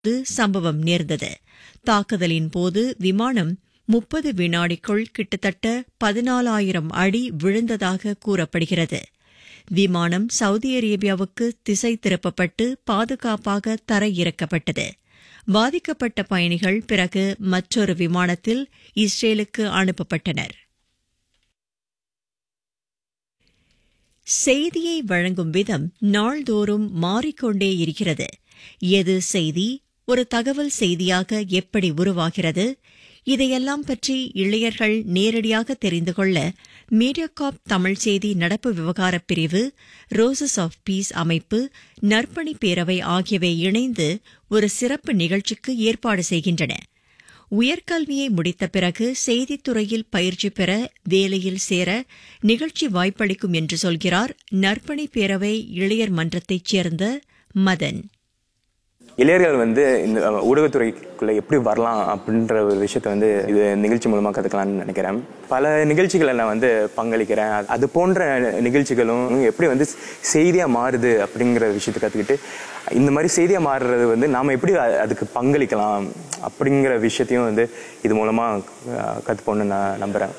போது சம்பவம் நேர்ந்தது தாக்குதலின் போது விமானம் முப்பது வினாடிக்குள் கிட்டத்தட்ட பதினாலாயிரம் அடி விழுந்ததாக கூறப்படுகிறது விமானம் சவுதி அரேபியாவுக்கு திசை திருப்பப்பட்டு பாதுகாப்பாக தரையிறக்கப்பட்டது பாதிக்கப்பட்ட பயணிகள் பிறகு மற்றொரு விமானத்தில் இஸ்ரேலுக்கு அனுப்பப்பட்டனர் செய்தியை வழங்கும் விதம் நாள்தோறும் மாறிக்கொண்டே இருக்கிறது எது செய்தி ஒரு தகவல் செய்தியாக எப்படி உருவாகிறது இதையெல்லாம் பற்றி இளையர்கள் நேரடியாக தெரிந்து கொள்ள மீடியாகாப் தமிழ் செய்தி நடப்பு விவகாரப் பிரிவு ரோசஸ் ஆஃப் பீஸ் அமைப்பு நற்பணி பேரவை ஆகியவை இணைந்து ஒரு சிறப்பு நிகழ்ச்சிக்கு ஏற்பாடு செய்கின்றன உயர்கல்வியை முடித்த பிறகு செய்தித்துறையில் பயிற்சி பெற வேலையில் சேர நிகழ்ச்சி வாய்ப்பளிக்கும் என்று சொல்கிறார் நற்பணி பேரவை இளையர் மன்றத்தைச் சேர்ந்த மதன் இளையர்கள் வந்து இந்த ஊடகத்துறைக்குள்ள எப்படி வரலாம் அப்படின்ற ஒரு விஷயத்த வந்து இது நிகழ்ச்சி மூலமாக கற்றுக்கலாம்னு நினைக்கிறேன் பல நிகழ்ச்சிகளை நான் வந்து பங்களிக்கிறேன் அது போன்ற நிகழ்ச்சிகளும் எப்படி வந்து செய்தியாக மாறுது அப்படிங்கிற விஷயத்தை கற்றுக்கிட்டு இந்த மாதிரி செய்தியாக மாறுறது வந்து நாம் எப்படி அதுக்கு பங்களிக்கலாம் அப்படிங்கிற விஷயத்தையும் வந்து இது மூலமாக கற்றுப்போன்னு நான் நம்புகிறேன்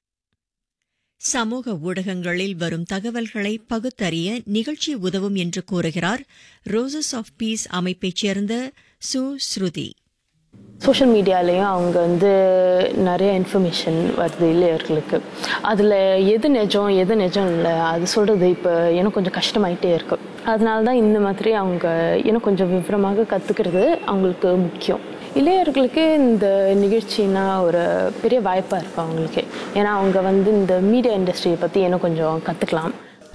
சமூக ஊடகங்களில் வரும் தகவல்களை பகுத்தறிய நிகழ்ச்சி உதவும் என்று கூறுகிறார் ரோசஸ் ஆஃப் பீஸ் அமைப்பைச் சேர்ந்த சு ஸ்ருதி சோஷியல் மீடியாலேயும் அவங்க வந்து நிறைய இன்ஃபர்மேஷன் வருது இளையர்களுக்கு அதில் எது நிஜம் எது நிஜம் இல்லை அது சொல்கிறது இப்போ எனக்கு கொஞ்சம் கஷ்டமாயிட்டே இருக்கு அதனால தான் இந்த மாதிரி அவங்க இன்னும் கொஞ்சம் விவரமாக கற்றுக்கிறது அவங்களுக்கு முக்கியம் இளையர்களுக்கு இந்த நிகழ்ச்சினா ஒரு பெரிய வாய்ப்பாக இருக்கும் அவங்களுக்கு ஏன்னா அவங்க வந்து இந்த மீடியா இண்டஸ்ட்ரியை பற்றி இன்னும் கொஞ்சம் கற்றுக்கலாம்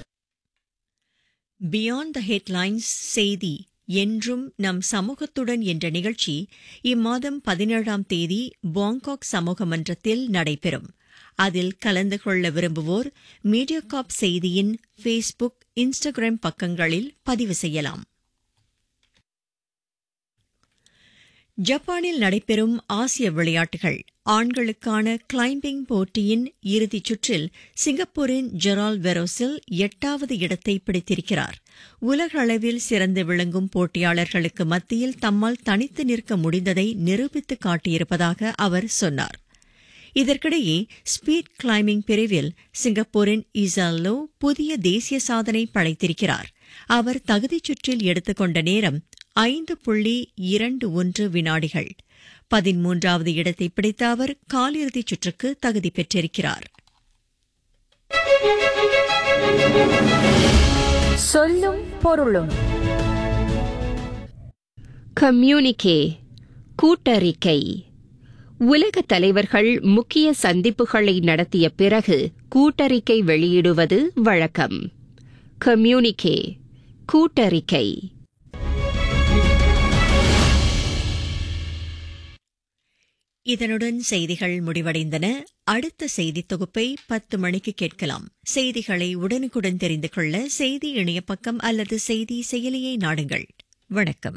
பியாண்ட் த ஹெட்லைன்ஸ் செய்தி என்றும் நம் சமூகத்துடன் என்ற நிகழ்ச்சி இம்மாதம் பதினேழாம் தேதி பாங்காக் சமூக மன்றத்தில் நடைபெறும் அதில் கலந்து கொள்ள விரும்புவோர் மீடியாகாப் செய்தியின் ஃபேஸ்புக் இன்ஸ்டாகிராம் பக்கங்களில் பதிவு செய்யலாம் ஜப்பானில் நடைபெறும் ஆசிய விளையாட்டுகள் ஆண்களுக்கான கிளைம்பிங் போட்டியின் இறுதிச் சுற்றில் சிங்கப்பூரின் ஜெரால் வெரோசில் எட்டாவது இடத்தை பிடித்திருக்கிறார் உலக அளவில் சிறந்து விளங்கும் போட்டியாளர்களுக்கு மத்தியில் தம்மால் தனித்து நிற்க முடிந்ததை நிரூபித்து காட்டியிருப்பதாக அவர் சொன்னார் இதற்கிடையே ஸ்பீட் கிளைம்பிங் பிரிவில் சிங்கப்பூரின் இசால்லோ புதிய தேசிய சாதனை படைத்திருக்கிறார் அவர் தகுதிச் சுற்றில் எடுத்துக்கொண்ட நேரம் ஐந்து புள்ளி இரண்டு ஒன்று வினாடிகள் பதிமூன்றாவது இடத்தை பிடித்த அவர் காலிறுதிச் சுற்றுக்கு தகுதி பெற்றிருக்கிறார் சொல்லும் பொருளும் கம்யூனிகே கூட்டறிக்கை உலக தலைவர்கள் முக்கிய சந்திப்புகளை நடத்திய பிறகு கூட்டறிக்கை வெளியிடுவது வழக்கம் கம்யூனிகே கூட்டறிக்கை இதனுடன் செய்திகள் முடிவடைந்தன அடுத்த செய்தி தொகுப்பை பத்து மணிக்கு கேட்கலாம் செய்திகளை உடனுக்குடன் தெரிந்து கொள்ள செய்தி இணைய பக்கம் அல்லது செய்தி செயலியை நாடுங்கள் வணக்கம்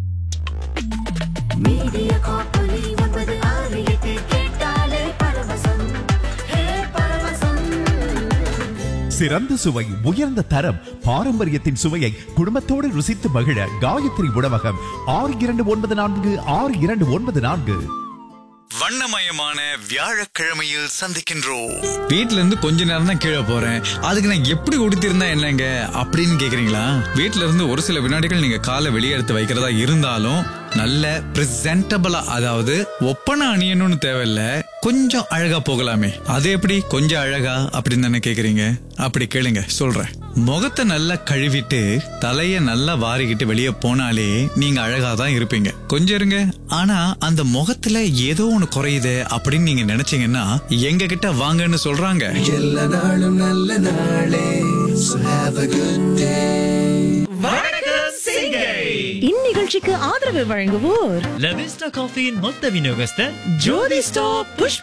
மீடியா காப்பொலி ஒன்பது ஆறு எட்டு கேட்டாலே பரவசம் ஹே பரவசம் சிறந்த சுவை உயர்ந்த தரம் பாரம்பரியத்தின் சுவையை குடும்பத்தோடு ருசித்து மகிழ காயத்ரி உணவகம் ஆறு இரண்டு ஒன்பது நான்கு ஆறு இரண்டு ஒன்பது நான்கு வண்ணமயமான வியாழக்கிழமையில் சந்திக்கின்றோம் வீட்ல இருந்து கொஞ்ச நேரம் தான் கீழே போறேன் அதுக்கு நான் எப்படி உடுத்திருந்தா என்னங்க அப்படின்னு கேக்குறீங்களா வீட்ல இருந்து ஒரு சில வினாடிகள் நீங்க காலை வெளியே எடுத்து வைக்கிறதா இருந்தாலும் நல்ல பிரசன்டபிளா அதாவது ஒப்பனை அணியணும்னு தேவையில்ல கொஞ்சம் அழகா போகலாமே அது எப்படி கொஞ்சம் அழகா அப்படின்னு தானே கேக்குறீங்க அப்படி கேளுங்க சொல்றேன் முகத்தை நல்லா கழுவிட்டு தலைய நல்லா வாரிக்கிட்டு வெளியே போனாலே நீங்க அழகா தான் இருப்பீங்க கொஞ்சம் இருங்க ஆனா அந்த முகத்துல ஏதோ ஒண்ணு குறையுது அப்படின்னு நீங்க நினைச்சீங்கன்னா எங்க கிட்ட வாங்கன்னு சொல்றாங்க எல்லா நாளும் நல்ல நாளே So have a good day இந்நிகழ்ச்சிக்கு ஆதரவு வழங்குவோர் லவிஸ்டா காஃபியின் மொத்த விநியோகஸ்தர் ஜோதி ஸ்டாப் புஷ்